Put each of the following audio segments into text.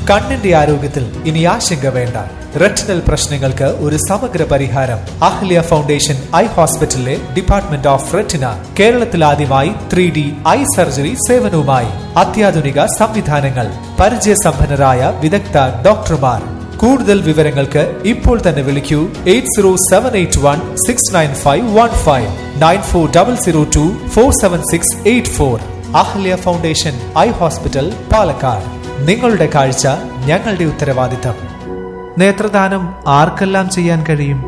കണ്ണിന്റെ ആരോഗ്യത്തിൽ ഇനി ആശങ്ക വേണ്ട റെറ്റിനൽ പ്രശ്നങ്ങൾക്ക് ഒരു സമഗ്ര പരിഹാരം അഹ്ല്യ ഫൗണ്ടേഷൻ ഐ ഹോസ്പിറ്റലിലെ ഡിപ്പാർട്ട്മെന്റ് ഓഫ് റെറ്റിന കേരളത്തിൽ ആദ്യമായി ത്രീ ഡി ഐ സർജറി സേവനവുമായി അത്യാധുനിക സംവിധാനങ്ങൾ പരിചയസമ്പന്നരായ വിദഗ്ധ ഡോക്ടർമാർ കൂടുതൽ വിവരങ്ങൾക്ക് ഇപ്പോൾ തന്നെ വിളിക്കൂ eight zero seven eight one six nine five one five nine four double zero two four seven six eight four Ahalya foundation eye hospital Palakkad നിങ്ങളുടെ കാഴ്ച ഞങ്ങളുടെ ഉത്തരവാദിത്തം നേത്രദാനം ആർക്കെല്ലാം ചെയ്യാൻ കഴിയും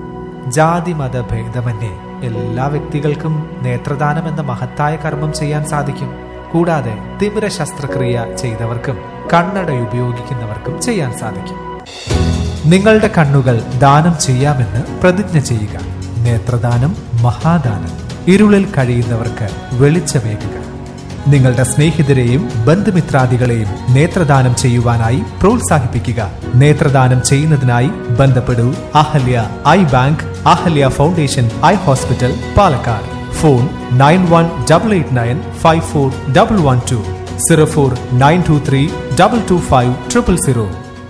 ജാതി മത ഭേദമന്യേ എല്ലാ വ്യക്തികൾക്കും നേത്രദാനം എന്ന മഹത്തായ കർമ്മം ചെയ്യാൻ സാധിക്കും കൂടാതെ തിമിര ശസ്ത്രക്രിയ ചെയ്തവർക്കും കണ്ണട ഉപയോഗിക്കുന്നവർക്കും ചെയ്യാൻ സാധിക്കും നിങ്ങളുടെ കണ്ണുകൾ ദാനം ചെയ്യാമെന്ന് പ്രതിജ്ഞ ചെയ്യുക നേത്രദാനം മഹാദാനം ഇരുളിൽ കഴിയുന്നവർക്ക് വെളിച്ചമേകുക നിങ്ങളുടെ സ്നേഹിതരെയും ബന്ധുമിത്രാദികളെയും നേത്രദാനം ചെയ്യുവാനായി പ്രോത്സാഹിപ്പിക്കുക നേത്രദാനം ചെയ്യുന്നതിനായി ബന്ധപ്പെടൂ Ahalya eye bank Ahalya foundation eye hospital Palakkad phone nine one double eight nine five four double one two zero four nine two three double two five triple zero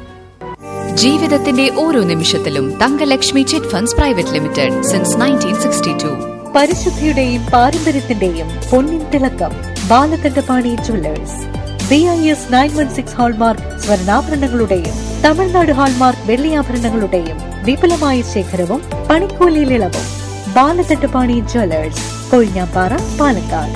ജീവിതത്തിന്റെ ഓരോ നിമിഷത്തിലും Thankalakshmi chit funds private limited since nineteen sixty two പരിശുദ്ധിയുടെയും പാരമ്പര്യത്തിന്റെയും പൊന്നിൻ തിളക്കം Balakandapani jewellers B I S nine one six hallmark സ്വർണ്ണാഭരണങ്ങളുടെയും Tamil Nadu hallmark വെള്ളിയാഭരണങ്ങളുടെയും വിപുലമായ ശേഖരവും പണിക്കൂലിയിൽ ഇളവും Balakandapani jewellers Kozhinjampara Palakkad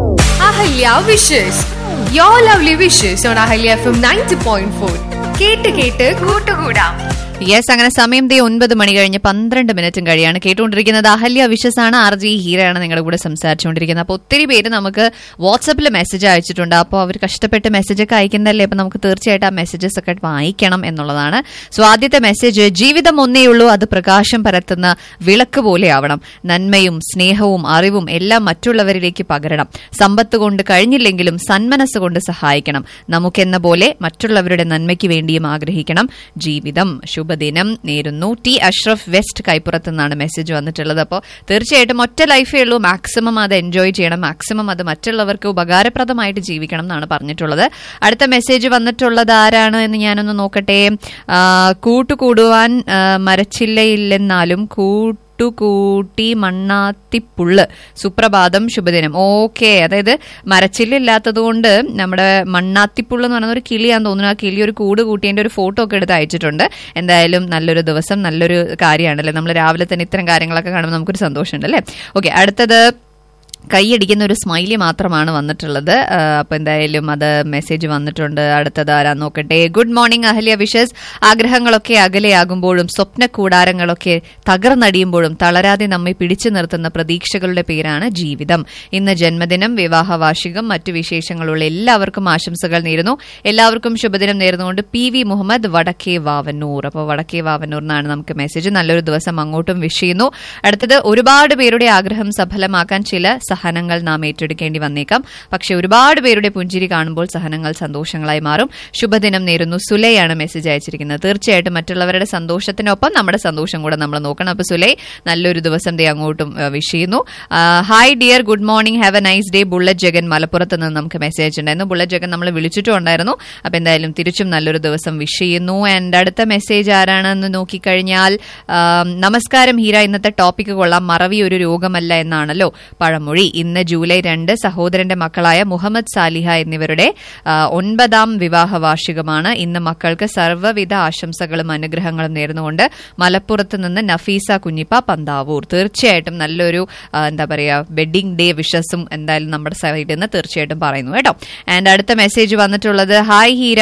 Ahalya wishes you lovely wishes on Ahalya F M ninety point four കേട്ട് കേട്ട് കൂട്ടുകൂടാം യെസ് അങ്ങനെ സമയം ദേ ഒൻപത് മണി കഴിഞ്ഞ് പന്ത്രണ്ട് മിനിറ്റും കഴിയാണ് കേട്ടുകൊണ്ടിരിക്കുന്നത് അഹല്യ വിഷസ് ആണ് ആർ ജി ഹീരയാണ് നിങ്ങളുടെ കൂടെ സംസാരിച്ചുകൊണ്ടിരിക്കുന്നത് അപ്പോൾ ഒത്തിരി പേര് നമുക്ക് വാട്സപ്പിൽ മെസ്സേജ് അയച്ചിട്ടുണ്ട് അപ്പോൾ അവർ കഷ്ടപ്പെട്ട് മെസ്സേജ് ഒക്കെ അയക്കുന്നതല്ലേ അപ്പോൾ നമുക്ക് തീർച്ചയായിട്ടും ആ മെസ്സേജസ് ഒക്കെ വായിക്കണം എന്നുള്ളതാണ് സോ ആദ്യത്തെ മെസ്സേജ് ജീവിതം ഒന്നേ ഉള്ളൂ അത് പ്രകാശം പരത്തുന്ന വിളക്ക് പോലെ ആവണം നന്മയും സ്നേഹവും അറിവും എല്ലാം മറ്റുള്ളവരിലേക്ക് പകരണം സമ്പത്ത് കൊണ്ട് കഴിഞ്ഞില്ലെങ്കിലും സന്മനസ് കൊണ്ട് സഹായിക്കണം നമുക്കെന്ന പോലെ മറ്റുള്ളവരുടെ നന്മയ്ക്ക് വേണ്ടിയും ആഗ്രഹിക്കണം ജീവിതം ശുഭദിനം നേരുന്നു ടി അഷ്റഫ് വെസ്റ്റ് കൈപ്പുറത്ത് നിന്നാണ് മെസ്സേജ് വന്നിട്ടുള്ളത് അപ്പോൾ തീർച്ചയായിട്ടും ഒറ്റ ലൈഫേ ഉള്ളൂ മാക്സിമം അത് എൻജോയ് ചെയ്യണം മാക്സിമം അത് മറ്റുള്ളവർക്ക് ഉപകാരപ്രദമായിട്ട് ജീവിക്കണം എന്നാണ് പറഞ്ഞിട്ടുള്ളത് അടുത്ത മെസ്സേജ് വന്നിട്ടുള്ളത് ആരാണ് എന്ന് ഞാനൊന്ന് നോക്കട്ടെ ആ, കൂട്ടുകൂടുവാൻ ആ, മരച്ചില്ലയില്ലെന്നാലും കൂട്ട് കൂട്ടി മണ്ണാത്തിപ്പുള്ള് സുപ്രഭാതം ശുഭദിനം ഓക്കെ അതായത് മരച്ചില്ലില്ലാത്തത് കൊണ്ട് നമ്മുടെ മണ്ണാത്തിപ്പുള്ള് എന്ന് പറയുന്ന ഒരു കിളിയാന്ന് തോന്നുന്നു ആ കിളി ഒരു കൂട് കൂട്ടിയതിന്റെ ഒരു ഫോട്ടോ ഒക്കെ എടുത്ത് അയച്ചിട്ടുണ്ട് എന്തായാലും നല്ലൊരു ദിവസം നല്ലൊരു കാര്യമാണല്ലേ നമ്മൾ രാവിലെ തന്നെ ഇത്തരം കാര്യങ്ങളൊക്കെ കാണുമ്പോൾ നമുക്കൊരു സന്തോഷമുണ്ട് അല്ലേ ഓക്കെ അടുത്തത് കൈയടിക്കുന്ന ഒരു സ്മൈലി മാത്രമാണ് വന്നിട്ടുള്ളത് ആ, അപ്പൊ എന്തായാലും അത് മെസ്സേജ് വന്നിട്ടുണ്ട് അടുത്തത് ആരാ നോക്കട്ടെ ഗുഡ് മോർണിംഗ് അഹല്യ വിഷസ് ആഗ്രഹങ്ങളൊക്കെ അകലെയാകുമ്പോഴും സ്വപ്ന കൂടാരങ്ങളൊക്കെ തകർന്നടിയുമ്പോഴും തളരാതെ നമ്മെ പിടിച്ചു നിർത്തുന്ന പ്രതീക്ഷകളുടെ പേരാണ് ജീവിതം ഇന്ന് ജന്മദിനം വിവാഹ വാർഷികം മറ്റു വിശേഷങ്ങളുള്ള എല്ലാവർക്കും ആശംസകൾ നേരുന്നു എല്ലാവർക്കും ശുഭദിനം നേർന്നുകൊണ്ട് പി വി മുഹമ്മദ് വടക്കേ വാവന്നൂർ അപ്പോൾ വടക്കേ വാവന്നൂർ എന്നാണ് നമുക്ക് മെസ്സേജ് നല്ലൊരു ദിവസം അങ്ങോട്ടും വിഷ് ചെയ്യുന്നു അടുത്തത് ഒരുപാട് പേരുടെ ആഗ്രഹം സഫലമാക്കാൻ ചില സഹനങ്ങൾ നാം ഏറ്റെടുക്കേണ്ടി വന്നേക്കാം പക്ഷെ ഒരുപാട് പേരുടെ പുഞ്ചിരി കാണുമ്പോൾ സഹനങ്ങൾ സന്തോഷങ്ങളായി മാറും ശുഭദിനം നേരുന്നു സുലയാണ് മെസ്സേജ് അയച്ചിരിക്കുന്നത് തീർച്ചയായിട്ടും മറ്റുള്ളവരുടെ സന്തോഷത്തിനൊപ്പം നമ്മുടെ സന്തോഷം കൂടെ നമ്മൾ നോക്കണം അപ്പൊ സുലൈ നല്ലൊരു ദിവസം ദേ അങ്ങോട്ടും വിഷ് ചെയ്യുന്നു hi dear good morning have a nice day bullet Jagan മലപ്പുറത്ത് നിന്ന് നമുക്ക് മെസ്സേജ് ഉണ്ടായിരുന്നു ബുള്ളറ്റ് ജഗൻ നമ്മൾ വിളിച്ചിട്ടും ഉണ്ടായിരുന്നു അപ്പൊ എന്തായാലും തിരിച്ചും നല്ലൊരു ദിവസം വിഷ് ചെയ്യുന്നു ആൻഡ് അടുത്ത മെസ്സേജ് ആരാണെന്ന് നോക്കിക്കഴിഞ്ഞാൽ ആം, നമസ്കാരം ഹീര ഇന്നത്തെ ടോപ്പിക്ക് കൊള്ളാം മറവി ഒരു രോഗമല്ല എന്നാണല്ലോ പഴമൊഴി ഇന്ന് ജൂലൈ രണ്ട് സഹോദരന്റെ മക്കളായ മുഹമ്മദ് സാലിഹ എന്നിവരുടെ ആ, ഒൻപതാം വിവാഹ വാർഷികമാണ് ഇന്ന് മക്കൾക്ക് സർവ്വവിധ ആശംസകളും അനുഗ്രഹങ്ങളും നേർന്നുകൊണ്ട് മലപ്പുറത്ത് നിന്ന് നഫീസ കുഞ്ഞിപ്പ പന്താവൂർ തീർച്ചയായിട്ടും നല്ലൊരു ആ, എന്താ പറയാ വെഡിങ് ഡേ വിഷസും എന്തായാലും നമ്മുടെ സൈഡിൽ നിന്ന് തീർച്ചയായിട്ടും പറയുന്നു കേട്ടോ ആൻഡ് അടുത്ത മെസ്സേജ് വന്നിട്ടുള്ളത് ഹായ് ഹീര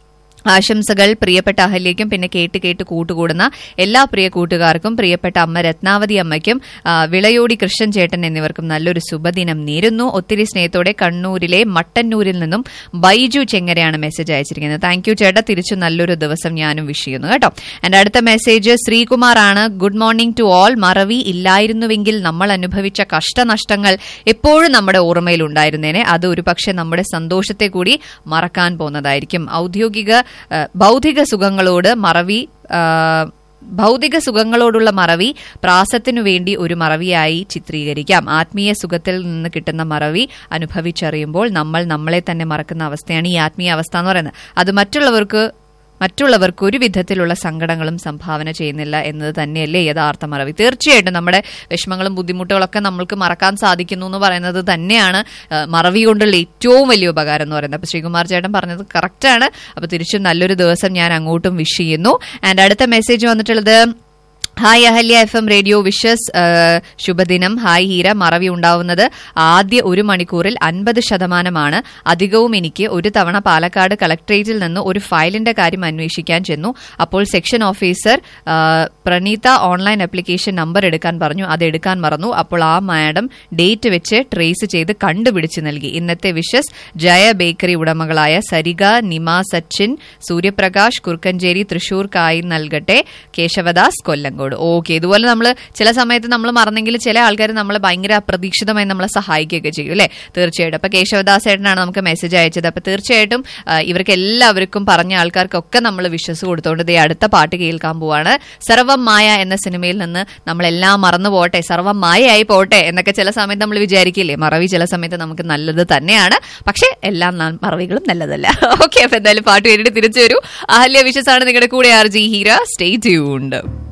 ആശംസകൾ പ്രിയപ്പെട്ട അഹല്യയ്ക്കും പിന്നെ കേട്ട് കേട്ട് കൂട്ടുകൂടുന്ന എല്ലാ പ്രിയ കൂട്ടുകാർക്കും പ്രിയപ്പെട്ട അമ്മ രത്നാവതി അമ്മയ്ക്കും ആ, വിളയോടി കൃഷ്ണൻ ചേട്ടൻ എന്നിവർക്കും നല്ലൊരു ശുഭദിനം നേരുന്നു ഒത്തിരി സ്നേഹത്തോടെ കണ്ണൂരിലെ മട്ടന്നൂരിൽ നിന്നും ബൈജു ചെങ്ങരയാണ് മെസ്സേജ് അയച്ചിരിക്കുന്നത് താങ്ക് യു ചേട്ടാ തിരിച്ചു നല്ലൊരു ദിവസം ഞാനും വിഷ് ചെയ്യുന്നു കേട്ടോ എന്റെ അടുത്ത മെസ്സേജ് ശ്രീകുമാർ ആണ് ഗുഡ് മോർണിംഗ് ടു ഓൾ മറവി ഇല്ലായിരുന്നുവെങ്കിൽ നമ്മൾ അനുഭവിച്ച കഷ്ടനഷ്ടങ്ങൾ എപ്പോഴും നമ്മുടെ ഓർമ്മയിൽ ഉണ്ടായിരുന്നേനെ അത് ഒരുപക്ഷെ നമ്മുടെ സന്തോഷത്തെ കൂടി മറക്കാൻ പോകുന്നതായിരിക്കും ഔദ്യോഗിക ആ, ഭൗതിക സുഖങ്ങളോട് മറവി ആ, ഭൗതിക സുഖങ്ങളോടുള്ള മറവി പ്രാസത്തിനു വേണ്ടി ഒരു മറവിയായി ചിത്രീകരിക്കാം ആത്മീയ സുഖത്തിൽ നിന്ന് കിട്ടുന്ന മറവി അനുഭവിച്ചറിയുമ്പോൾ നമ്മൾ നമ്മളെ തന്നെ മറക്കുന്ന അവസ്ഥയാണ് ഈ ആത്മീയ അവസ്ഥ എന്ന് പറയുന്നത് അത് മറ്റുള്ളവർക്ക് മറ്റുള്ളവർക്ക് ഒരു വിധത്തിലുള്ള സങ്കടങ്ങളും സംഭാവന ചെയ്യുന്നില്ല എന്നത് തന്നെയല്ലേ യഥാർത്ഥ മറവി തീർച്ചയായിട്ടും നമ്മുടെ വിഷമങ്ങളും ബുദ്ധിമുട്ടുകളൊക്കെ നമ്മൾക്ക് മറക്കാൻ സാധിക്കുന്നു എന്ന് പറയുന്നത് തന്നെയാണ് ആ, മറവി കൊണ്ടുള്ള ഏറ്റവും വലിയ ഉപകാരം എന്ന് പറയുന്നത് അപ്പൊ ശ്രീകുമാർ ചേട്ടൻ പറഞ്ഞത് കറക്റ്റാണ് അപ്പൊ തിരിച്ചും നല്ലൊരു ദിവസം ഞാൻ അങ്ങോട്ടും വിഷ് ചെയ്യുന്നു ആൻഡ് അടുത്ത മെസ്സേജ് വന്നിട്ടുള്ളത് hi Ahalya F M radio wishes ശുഭദിനം ഹായ് ഹീര മറവി ഉണ്ടാവുന്നത് ആദ്യ ഒരു മണിക്കൂറിൽ അൻപത് ശതമാനമാണ് അധികവും എനിക്ക് ഒരു തവണ പാലക്കാട് കളക്ടറേറ്റിൽ നിന്ന് ഒരു ഫയലിന്റെ കാര്യം അന്വേഷിക്കാൻ ചെന്നു അപ്പോൾ സെക്ഷൻ ഓഫീസർ ആ, പ്രണീത ഓൺലൈൻ ആപ്ലിക്കേഷൻ നമ്പർ എടുക്കാൻ പറഞ്ഞു അത് എടുക്കാൻ മറന്നു അപ്പോൾ ആ മാഡം ഡേറ്റ് വെച്ച് ട്രേസ് ചെയ്ത് കണ്ടുപിടിച്ച് നൽകി ഇന്നത്തെ വിഷസ് ജയ ബേക്കറി ഉടമകളായ സരിക നിമ സച്ചിൻ സൂര്യപ്രകാശ് കുറുക്കഞ്ചേരി തൃശൂർ കായി നൽകട്ടെ കേശവദാസ് കൊല്ലങ്കോട് ഓക്കെ ഇതുപോലെ നമ്മൾ ചില സമയത്ത് നമ്മൾ മറന്നെങ്കിൽ ചില ആൾക്കാർ നമ്മളെ ഭയങ്കര അപ്രതീക്ഷിതമായി നമ്മളെ സഹായിക്കുകയൊക്കെ ചെയ്യും അല്ലേ തീർച്ചയായിട്ടും അപ്പൊ കേശവദാസ് ഏട്ടനാണ് നമുക്ക് മെസ്സേജ് അയച്ചത് അപ്പൊ തീർച്ചയായിട്ടും ആ, ഇവർക്ക് എല്ലാവർക്കും പറഞ്ഞ ആൾക്കാർക്കൊക്കെ നമ്മൾ വിശ്വസ് കൊടുത്തോണ്ട് ദേ അടുത്ത പാട്ട് കേൾക്കാൻ പോവാണ് സർവം മായ എന്ന സിനിമയിൽ നിന്ന് നമ്മളെല്ലാം മറന്നു പോട്ടെ സർവം മായയായി പോട്ടെ എന്നൊക്കെ ചില സമയത്ത് നമ്മൾ വിചാരിക്കില്ലേ മറവി ചില സമയത്ത് നമുക്ക് നല്ലത് തന്നെയാണ് പക്ഷെ എല്ലാ ന- മറവികളും നല്ലതല്ല ഓക്കെ അപ്പൊ എന്തായാലും പാട്ട് കേട്ടിട്ട് തിരിച്ചു വരൂ അഹല്യ വിശ്വസാണ് നിങ്ങളുടെ കൂടെ R J Heera stay tuned